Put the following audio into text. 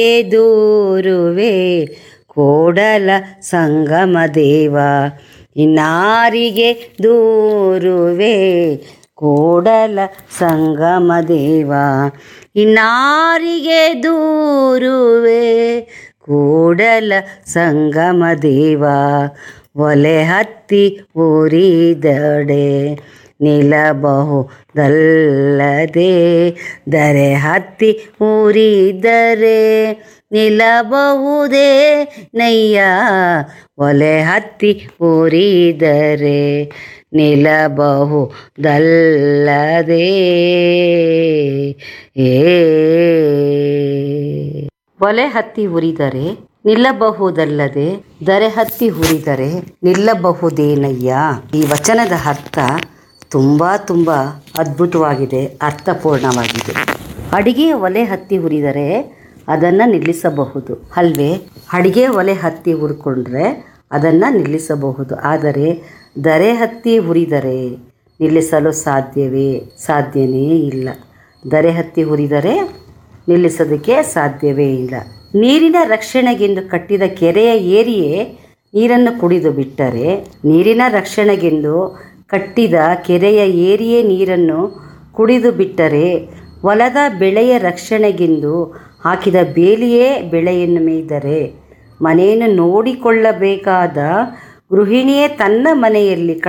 ದೂರುವೆ ಕೋಡಲ ಸಂಗಮ ದೇವ ಇನ್ನಾರಿಗೆ ದೂರುವೆ ಕೋಡಲ ಸಂಗಮ ದೇವ ಇನ್ನಾರಿಗೆ ದೂರುವೆ ಕೂಡಲ ಸಂಗಮ ದೇವ ಒಲೆ ಹತ್ತಿ ಉರಿದಡೆ ನಿಲ್ಲಬಹುದಲ್ಲದೆ ದರೆ ಹತ್ತಿ ಉರಿದರೆ ನಿಲ್ಲಬಹುದೇ ನಯ್ಯ ಒಲೆ ಹತ್ತಿ ಉರಿದರೆ ನಿಲ್ಲಬಹುದಲ್ಲದೆ ಏ ಒಲೆ ಹತ್ತಿ ಉರಿದರೆ ನಿಲ್ಲಬಹುದಲ್ಲದೆ ದರೆ ಹತ್ತಿ ಹುರಿದರೆ ನಿಲ್ಲಬಹುದೇನಯ್ಯ ಈ ವಚನದ ಅರ್ಥ ತುಂಬ ತುಂಬ ಅದ್ಭುತವಾಗಿದೆ ಅರ್ಥಪೂರ್ಣವಾಗಿದೆ ಅಡಿಗೆ ಒಲೆ ಹತ್ತಿ ಹುರಿದರೆ ಅದನ್ನು ನಿಲ್ಲಿಸಬಹುದು ಅಲ್ವೇ ಅಡಿಗೆ ಒಲೆ ಹತ್ತಿ ಹುರ್ಕೊಂಡ್ರೆ ಅದನ್ನು ನಿಲ್ಲಿಸಬಹುದು ಆದರೆ ದರೆ ಹತ್ತಿ ಹುರಿದರೆ ನಿಲ್ಲಿಸಲು ಸಾಧ್ಯವೇ ಸಾಧ್ಯನೇ ಇಲ್ಲ ದರೆ ಹತ್ತಿ ಹುರಿದರೆ ನಿಲ್ಲಿಸೋದಕ್ಕೆ ಸಾಧ್ಯವೇ ಇಲ್ಲ ನೀರಿನ ರಕ್ಷಣೆಗೆಂದು ಕಟ್ಟಿದ ಕೆರೆಯ ಏರಿಯೇ ನೀರನ್ನು ಕುಡಿದು ಬಿಟ್ಟರೆ ನೀರಿನ ರಕ್ಷಣೆಗೆಂದು ಕಟ್ಟಿದ ಕೆರೆಯ ಏರಿಯೇ ನೀರನ್ನು ಕುಡಿದು ಬಿಟ್ಟರೆ ಹೊಲದ ಬೆಳೆಯ ರಕ್ಷಣೆಗೆಂದು ಹಾಕಿದ ಬೇಲಿಯೇ ಬೆಳೆಯನ್ನು ಮೇಯ್ದರೆ ಮನೆಯನ್ನು ನೋಡಿಕೊಳ್ಳಬೇಕಾದ ಗೃಹಿಣಿಯೇ ತನ್ನ ಮನೆಯಲ್ಲಿ